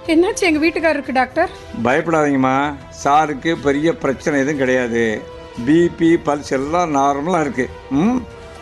என்னாச்சு எங்க வீட்டுக்காரருக்கு டாக்டர் பயப்படாதீங்கம்மா சாருக்கு பெரிய பிரச்சனை எதுவும் கிடையாது பிபி பல்ஸ் எல்லாம் நார்மலாக இருக்குது ம்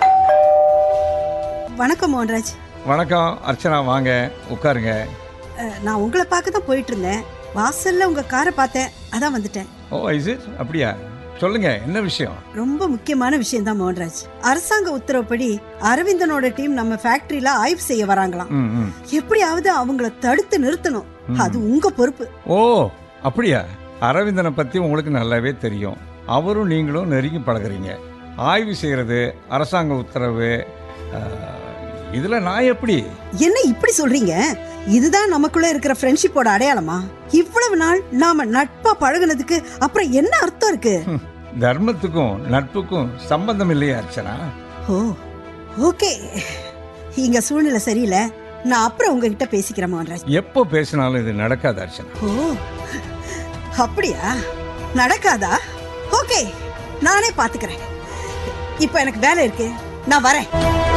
வணக்கம் மோகன்ராஜ் வணக்கம் அர்ச்சனா வாங்க உட்காருங்க அஹ், நான் உங்களை பார்க்க தான் போயிட்டு இருந்தேன் வாசல்ல உங்க காரை பார்த்தேன் அதான் வந்துட்டேன் ஓ இஸ் இட் அப்படியா சொல்லுங்க என்ன விஷயம் ரொம்ப முக்கியமான விஷயம் தான் மோகன்ராஜ் அரசாங்க உத்தரவுப்படி அரவிந்தனோட டீம் நம்ம ஃபேக்டரியில ஆய்வு செய்ய வராங்களாம் ம் ம் எப்படியாவது அவங்கள தடுத்து நிறுத்தணும் அது உங்க பொறுப்பு ஓ அப்படியா அரவிந்தனை பற்றி உங்களுக்கு நல்லாவே தெரியும் அவரும் நீங்களும் நெருங்கி பழகுறீங்க ஆய்வு செய்கிறது அரசாங்க உத்தரவு இதில் நான் எப்படி என்ன இப்படி சொல்றீங்க இதுதான் நமக்குள்ள இருக்கிற ஃப்ரெண்ட்ஷிப்போட அடையாளமா இவ்வளவு நாள் நாம நட்பா பழகுனதுக்கு அப்புறம் என்ன அர்த்தம் இருக்கு ஹம், தர்மத்துக்கும் நட்புக்கும் சம்பந்தம் இல்லையா அர்ச்சனா ஓ ஓகே இங்க சூழ்நிலை சரியில்லை நான் அப்புறம் உங்ககிட்ட பேசிக்கிறேன் மோகன்ராஜ் எப்போ பேசினாலும் இது நடக்காது அர்ச்சனா ஓ அப்படியா நடக்காதா ஓகே நானே பாத்துக்கிறேன் இப்போ எனக்கு வேலை இருக்கு நான் வரேன்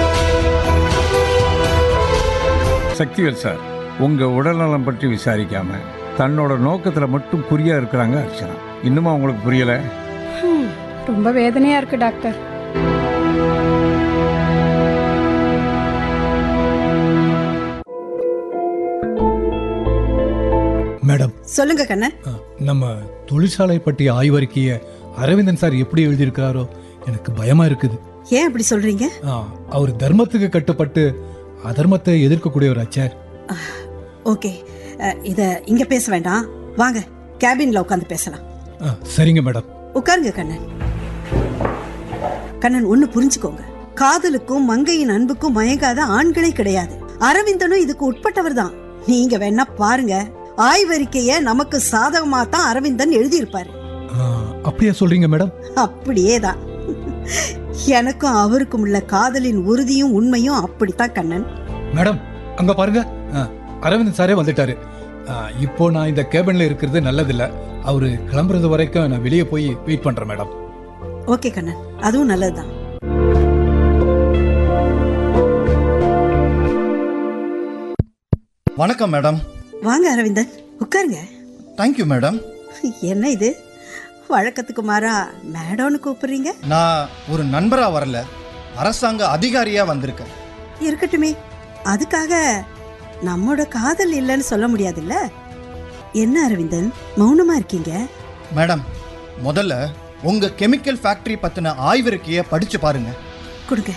சக்திவேல் சார் உங்க உடல்நலம் பற்றி விசாரிக்காம தன்னோட நோக்கத்துல மட்டும் குறியா இருக்கிறாங்க அர்ச்சனா இன்னுமா உங்களுக்கு புரியல ஹம், ரொம்ப வேதனையா இருக்கு டாக்டர் மேடம் சொல்லுங்க கண்ணன் அ, நம்ம தொழிற்சாலை பற்றிய ஆய்வறிக்கையை அரவிந்தன் சார் எப்படி எழுதியிருக்கிறாரோ எனக்கு பயமா இருக்குது ஏன் அப்படி சொல்றீங்க ஆ, அவர் தர்மத்துக்கு கட்டுப்பட்டு அதர்மத்தை எதிர்க்கக்கூடியவராச்சே ஓகே அஹ், இத இங்க பேச வேண்டாம் வாங்க கேபின்ல உட்காந்து பேசலாம் ஆ, சரிங்க மேடம் உட்காருங்க கண்ணன் கண்ணன் ஒண்ணு புரிஞ்சுக்கோங்க காதலுக்கும் மங்கையின் அன்புக்கும் மயங்காத ஆண்களே கிடையாது அரவிந்தனும் இதுக்கு உட்பட்டவர் தான் நீங்க வேணா பாருங்க ஆய்வறிக்கைய நமக்கு சாதகமா தான் அரவிந்தன் எழுதியிருப்பாரு ஆ, அப்படியா சொல்றீங்க மேடம் அப்படியே தான் எனக்கும் அவருக்கும் உள்ள காதலின் உறுதியும் உண்மையும் அப்படித்தான் கண்ணன் மேடம் அங்க பாருங்க ஆ, அரவிந்தன் சாரே வந்துட்டாரு ஆ, இப்போ நான் இந்த கேபின்ல இருக்கிறது நல்லதில்ல அவரு கிளம்புறது வரைக்கும் நான் வெளியே போய் வெயிட் பண்றேன் மேடம் ஓகே கண்ணன் அதுவும் நல்லதுதான் வணக்கம் மேடம் வாங்க அரவிந்தன் உட்காருங்க தேங்க்யூ மேடம் என்ன இது வழக்கத்துக்கு மாறா மேடம்னு கூப்பிடுறீங்க நான் ஒரு நண்பரா வரல அரசாங்க அதிகாரியா வந்திருக்கேன் இருக்கட்டுமே அதுக்காக நம்மோட காதல் இல்லைன்னு சொல்ல முடியாதுல்ல என்ன அரவிந்தன் மௌனமா இருக்கீங்க மேடம் முதல்ல உங்க கெமிக்கல் ஃபேக்டரி பத்தின ஆய்விருக்கைய படிச்சு பாருங்க கொடுங்க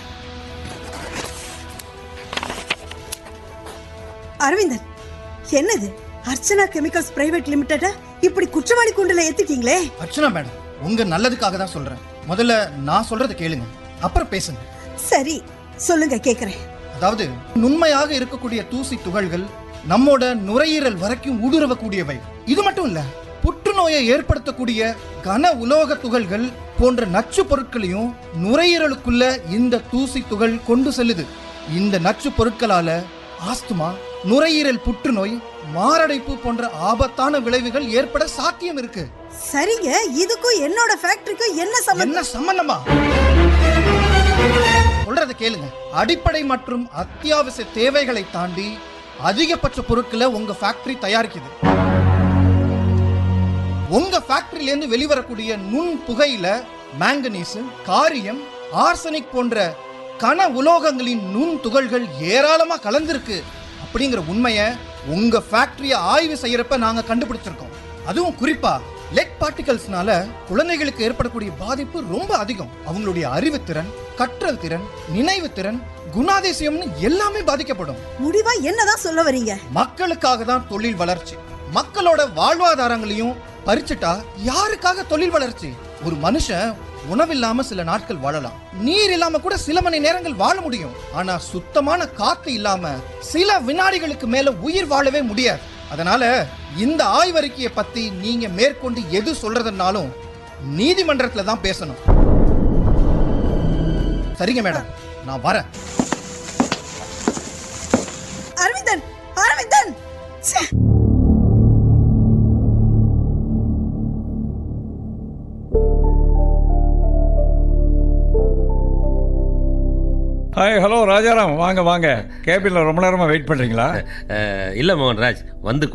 அரவிந்தன் என்னது அர்ச்சனா கெமிக்கல்ஸ் பிரைவேட் லிமிடெட இப்படி குற்றவாளி கூண்டுல ஏத்திட்டீங்களே அர்ச்சனா மேடம் உங்க நல்லதுக்காக தான் சொல்றேன் முதல்ல நான் சொல்றதை கேளுங்க அப்புறம் பேசுங்க சரி சொல்லுங்க கேக்குறேன் அதாவது நுண்மையாக இருக்கக்கூடிய தூசி துகள்கள் நம்மோட நுரையீரல் வரைக்கும் ஊடுருவக்கூடியவை இது மட்டும் இல்ல புற்றுநோயை ஏற்படுத்தக்கூடிய கன உலோக துகள்கள் போன்ற நச்சு பொருட்களையும் நுரையீரலுக்குள்ள இந்த தூசி துகள் கொண்டு செல்லுது இந்த நச்சு பொருட்களால ஆஸ்துமா நுரையீரல் புற்றுநோய் மாரடைப்பு போன்ற ஆபத்தான விளைவுகள் ஏற்பட சாத்தியம் இருக்கு சரிங்க இதுக்கும் என்னோட ஃபேக்டரிக்கும் என்ன சம்பந்தம் என்ன சம்பந்தமா சொல்றத கேளுங்க அடிப்படை மற்றும் அத்தியாவசிய தேவைகளை தாண்டி அதிகபட்ச பொருட்களை உங்க ஃபேக்டரி தயாரிக்குது உங்க ஃபேக்டரியில இருந்து வெளிவரக்கூடிய நுண் புகையில மேங்கனீஸ் காரியம் ஆர்சனிக் போன்ற கன உலோகங்களின் நுண் துகள்கள் ஏராளமா கலந்திருக்கு அப்படிங்கிற உண்மையை உங்க ஃபேக்டரியை ஆய்வு செய்யறப்ப நாங்க கண்டுபிடிச்சிருக்கோம் அதுவும் குறிப்பா லெட் பார்ட்டிகல்ஸ்னால குழந்தைகளுக்கு ஏற்படக்கூடிய பாதிப்பு ரொம்ப அதிகம் அவங்களுடைய அறிவுத்திறன் கற்றல் திறன் நினைவு திறன் குணாதிசயம்னு எல்லாமே பாதிக்கப்படும் முடிவா என்னதான் சொல்ல வரீங்க மக்களுக்காக தான் தொழில் வளர்ச்சி மக்களோட வாழ்வாதாரங்களையும் பறிச்சுட்டா யாருக்காக தொழில் வளர்ச்சி ஒரு மனுஷன் உணவில்லாம சில நாட்கள் வாழலாம் நீர் இல்லாம கூட சில மணி நேரங்கள் வாழ முடியும் ஆனா சுத்தமான காத்து இல்லாம சில வினாடிகளுக்கு மேல உயிர் வாழவே முடியாது அதனால இந்த ஆய்வறிக்கையை பத்தி நீங்க மேற்கொண்டு எது சொல்றதுனாலும் நீதிமன்றத்துல தான் பேசணும் சரிங்க மேடம் நான் வரேன் அரவிந்தன் அரவிந்தன் ச்சே. ஹாய் ஹலோ ராஜாராம் வாங்க வாங்க கேபினில் ரொம்ப நேரமாக வெயிட் பண்ணுறீங்களா அஹ், இல்ல மோகன்ராஜ் வந்து